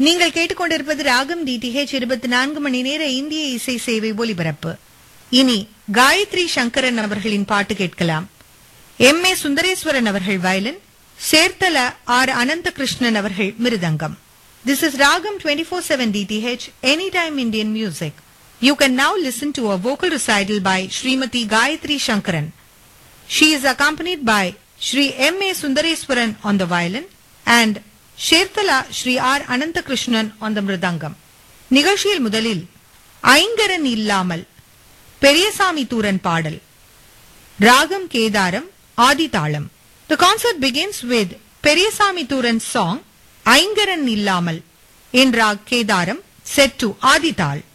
நீங்கள் கேட்டுக்கொண்டிருப்பது ராகம் டிடிஹெச் இருபத்தி நான்கு மணி நேர இந்திய இசை சேவை ஒலிபரப்பு இனி காயத்ரி சங்கரன் அவர்களின் பாட்டு கேட்கலாம் எம் ஏ சுந்தரேஸ்வரன் அவர்கள் வயலின் சேர்த்தல ஆர் அனந்தகிருஷ்ணன் அவர்கள் mridangam this is ragam twenty four seven DTH any time Indian music you can now listen to a vocal recital by Srimathi Gayathri Sankaran She is accompanied by Sri M. A. Sundareswaran on the violin and Sherthala Sri R. Ananthakrishnan on the mridangam. நிகழ்ச்சியில் முதலில் ஐங்கரன் இல்லாமல் பெரியசாமி தூரன் பாடல் ராகம் Kedaram ஆதிதாளம் The concert begins with Periyasamy Thooran song Aingaran இல்லாமல் in raag Kedaram set to ஆதிதாள்